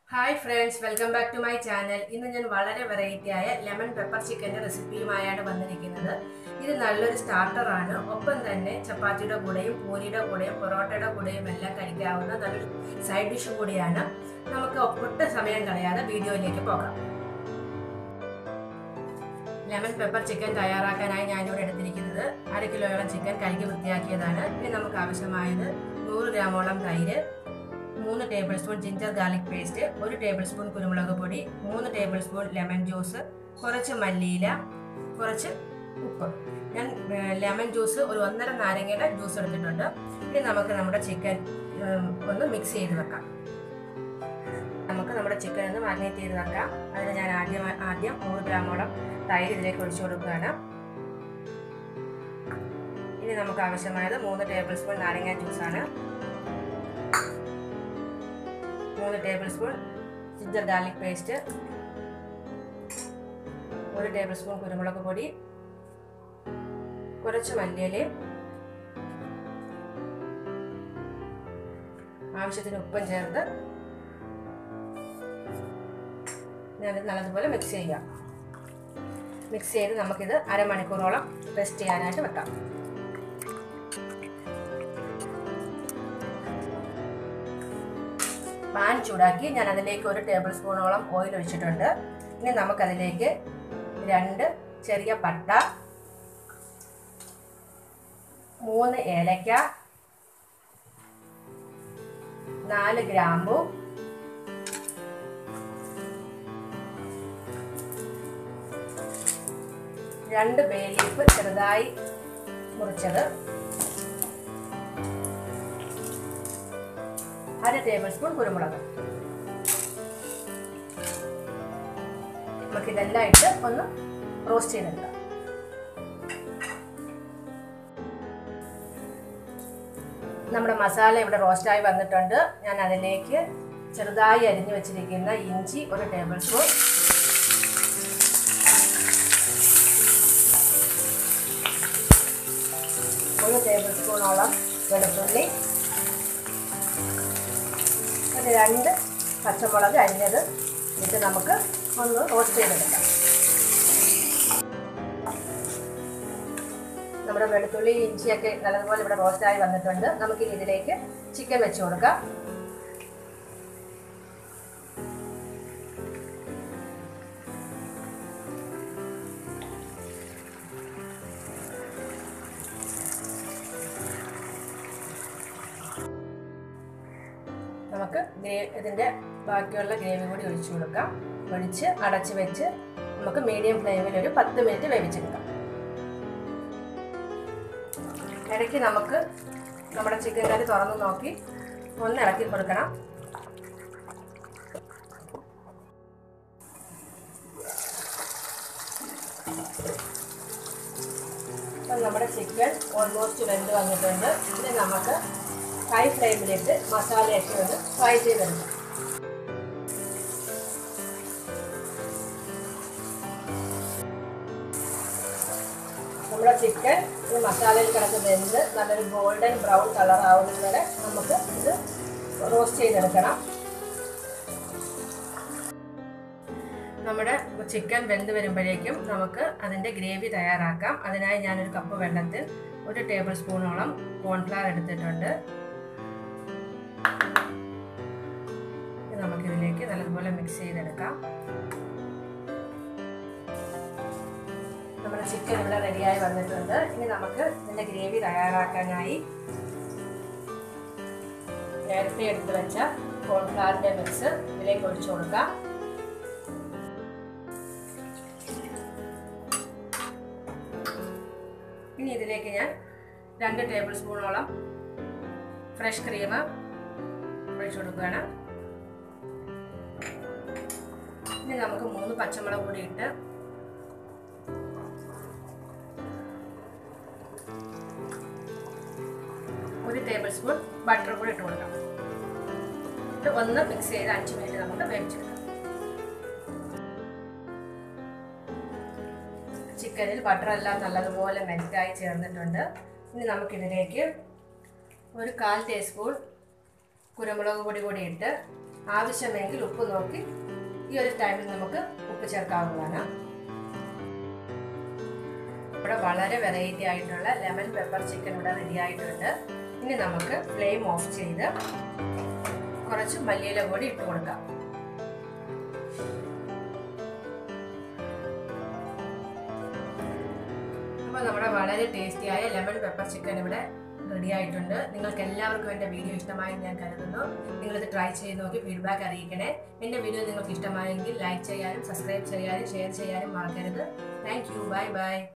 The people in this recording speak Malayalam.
hi friends welcome back to my channel ഇന്ന് ഞാൻ വളരെ വെറൈറ്റി ആയ ലെമൺ പെപ്പർ ചിക്കൻ്റെ റെസിപ്പിയുമായാണ് വന്നിരിക്കുന്നത് ഇത് നല്ലൊരു സ്റ്റാർട്ടറാണ് ഒപ്പം തന്നെ ചപ്പാത്തിയുടെ കൂടെയും പൂരിയുടെ കൂടെയും പൊറോട്ടയുടെ കൂടെയും എല്ലാം കഴിക്കാവുന്ന നല്ലൊരു സൈഡ് ഡിഷും കൂടിയാണ് നമുക്ക് ഒട്ടും സമയം കളയാതെ വീഡിയോയിലേക്ക് പോകാം ലെമൺ പെപ്പർ ചിക്കൻ തയ്യാറാക്കാനായി ഞാനിവിടെ എടുത്തിരിക്കുന്നത് അര കിലോയോളം ചിക്കൻ കഴുകി വൃത്തിയാക്കിയതാണ് ഇനി നമുക്ക് ആവശ്യമായത് നൂറ് ഗ്രാമോളം തൈര് മൂന്ന് tablespoon ginger garlic paste ഒരു ടേബിൾ സ്പൂൺ കുരുമുളക് പൊടി മൂന്ന് ടേബിൾ സ്പൂൺ ലെമൺ ജ്യൂസ് കുറച്ച് മല്ലിയില കുറച്ച് ഉപ്പ് ഞാൻ ലെമൺ ജ്യൂസ് ഒരു ഒന്നര നാരങ്ങയുടെ ജ്യൂസ് എടുത്തിട്ടുണ്ട് ഇനി നമുക്ക് നമ്മുടെ ചിക്കൻ ഒന്ന് മിക്സ് ചെയ്ത് വെക്കാം നമുക്ക് നമ്മുടെ ചിക്കൻ ഒന്ന് മാഗ്നേറ്റ് ചെയ്ത് വെക്കാം അതിന് ഞാൻ ആദ്യം ആദ്യം നൂറ് ഗ്രാമോളം തൈര് ഇതിലേക്ക് ഒഴിച്ചു കൊടുക്കുകയാണ് ഇനി നമുക്ക് ആവശ്യമായത് മൂന്ന് ടേബിൾ സ്പൂൺ നാരങ്ങ ജ്യൂസാണ് മൂന്ന് tablespoon ginger garlic paste ഒരു ടേബിൾ സ്പൂൺ കുരുമുളക് പൊടി കുറച്ച് മല്ലിയിലയും ആവശ്യത്തിന് ഉപ്പും ചേർത്ത് ഞാനിത് നല്ലതുപോലെ മിക്സ് ചെയ്യാം മിക്സ് ചെയ്ത് നമുക്കിത് അരമണിക്കൂറോളം റെസ്റ്റ് ചെയ്യാനായിട്ട് വെക്കാം പാൻ ചൂടാക്കി ഞാൻ അതിലേക്ക് ഒരു ടേബിൾ സ്പൂണോളം ഓയിൽ ഒഴിച്ചിട്ടുണ്ട് ഇനി നമുക്കതിലേക്ക് രണ്ട് ചെറിയ പട്ട മൂന്ന് ഏലക്ക നാല് ഗ്രാമ്പു രണ്ട് ബേ ലീഫ് ചെറുതായി മുറിച്ചത് അര ടേബിൾ സ്പൂൺ കുരുമുളക് നമുക്ക് ഇതെല്ലാം ഇട്ട് ഒന്ന് റോസ്റ്റ് ചെയ്തെടുക്കാം നമ്മുടെ മസാല ഇവിടെ റോസ്റ്റായി വന്നിട്ടുണ്ട് ഞാൻ അതിലേക്ക് ചെറുതായി അരിഞ്ഞു വെച്ചിരിക്കുന്ന ഇഞ്ചി ഒരു ടേബിൾ സ്പൂൺ ഒരു ടേബിൾ സ്പൂണോളം വെളുത്തുള്ളി ഒരു രണ്ട് പച്ചമുളക് അരിഞ്ഞത് ഇട്ട് നമുക്ക് ഒന്ന് റോസ്റ്റ് ചെയ്തെടുക്കാം നമ്മുടെ വെളുത്തുള്ളി ഇഞ്ചിയൊക്കെ നല്ലതുപോലെ ഇവിടെ റോസ്റ്റായി വന്നിട്ടുണ്ട് നമുക്ക് ഇതിലേക്ക് ചിക്കൻ വെച്ച് കൊടുക്കാം നമുക്ക് ഇതിൻ്റെ ബാക്കിയുള്ള ഗ്രേവി കൂടി ഒഴിച്ചു കൊടുക്കാം ഒഴിച്ച് അടച്ച് വെച്ച് നമുക്ക് മീഡിയം ഫ്ലെയിമിൽ ഒരു പത്ത് മിനിറ്റ് വേവിച്ചെടുക്കാം ഇടയ്ക്ക് നമുക്ക് നമ്മുടെ ചിക്കൻ കറി തുറന്ന് നോക്കി ഒന്ന് ഇളക്കി കൊടുക്കണം അപ്പം നമ്മുടെ ചിക്കൻ ഓൾമോസ്റ്റ് വെന്ത് വന്നിട്ടുണ്ട് ഇനി നമുക്ക് ഹൈ ഫ്ലെയിമിലിട്ട് മസാലയൊക്കെ ഒന്ന് ഫ്രൈ ചെയ്തെടുക്കാം നമ്മുടെ ചിക്കൻ ഈ മസാലയിൽ കിടന്ന് വെന്ത് നല്ലൊരു ഗോൾഡൻ ബ്രൗൺ കളർ ആവുന്നത് വരെ നമുക്ക് ഇത് റോസ്റ്റ് ചെയ്തെടുക്കണം നമ്മുടെ ചിക്കൻ വെന്ത് വരുമ്പോഴേക്കും നമുക്ക് അതിൻ്റെ ഗ്രേവി തയ്യാറാക്കാം അതിനായി ഞാനൊരു കപ്പ് വെള്ളത്തിൽ ഒരു ടേബിൾ സ്പൂണോളം കോൺഫ്ലവർ എടുത്തിട്ടുണ്ട് നമുക്കിതിലേക്ക് നല്ലതുപോലെ മിക്സ് ചെയ്തെടുക്കാം നമ്മുടെ ചിക്കൻ ഇവിടെ റെഡിയായി വന്നിട്ടുണ്ട് ഇനി നമുക്ക് ഇതിൻ്റെ ഗ്രേവി തയ്യാറാക്കാനായി നേരത്തെ എടുത്ത് വെച്ച കോൺഫ്ലവറിൻ്റെ മിക്സ് ഇതിലേക്ക് ഒഴിച്ചു കൊടുക്കാം ഇനി ഇതിലേക്ക് ഞാൻ രണ്ട് ടേബിൾ സ്പൂണോളം ഫ്രഷ് ക്രീം ഒഴിച്ചു കൊടുക്കുകയാണ് ഇനി നമുക്ക് മൂന്ന് പച്ചമുളക് കൂടി ഇട്ട് ഒരു ടേബിൾ സ്പൂൺ ബട്ടർ കൂടി ഇട്ട് കൊടുക്കാം ഇത് ഒന്ന് മിക്സ് ചെയ്ത് അഞ്ച് മിനിറ്റ് നമുക്ക് വേവിച്ചെടുക്കാം ചിക്കനിൽ ബട്ടർ എല്ലാം നല്ലതുപോലെ മെൽറ്റായി ചേർന്നിട്ടുണ്ട് ഇനി നമുക്കിതിലേക്ക് ഒരു കാൽ ടീസ്പൂൺ കുരുമുളക് പൊടി കൂടി ഇട്ട് ആവശ്യമെങ്കിൽ ഉപ്പ് നോക്കി ഈ ഒരു ടൈമിൽ നമുക്ക് ഉപ്പ് ചേർക്കാവുന്നതാണ് ഇവിടെ വളരെ വെറൈറ്റി ആയിട്ടുള്ള ലെമൺ പെപ്പർ ചിക്കൻ ഇവിടെ റെഡി ആയിട്ടുണ്ട് ഇനി നമുക്ക് ഫ്ലെയിം ഓഫ് ചെയ്ത് കുറച്ച് മല്ലിയില കൂടി ഇട്ട് കൊടുക്കാം അപ്പോൾ നമ്മുടെ വളരെ ടേസ്റ്റിയായ ലെമൺ പെപ്പർ ചിക്കൻ ഇവിടെ റെഡി ആയിട്ടുണ്ട് നിങ്ങൾക്ക് എല്ലാവർക്കും എൻ്റെ വീഡിയോ ഇഷ്ടമായി ഞാൻ കരുതുന്നു നിങ്ങളിത് ട്രൈ ചെയ്ത് നോക്കി ഫീഡ്ബാക്ക് അറിയിക്കണേ എൻ്റെ വീഡിയോ നിങ്ങൾക്ക് ഇഷ്ടമായെങ്കിൽ ലൈക്ക് ചെയ്യാനും സബ്സ്ക്രൈബ് ചെയ്യാനും ഷെയർ ചെയ്യാനും മറക്കരുത് താങ്ക് യു ബൈ ബൈ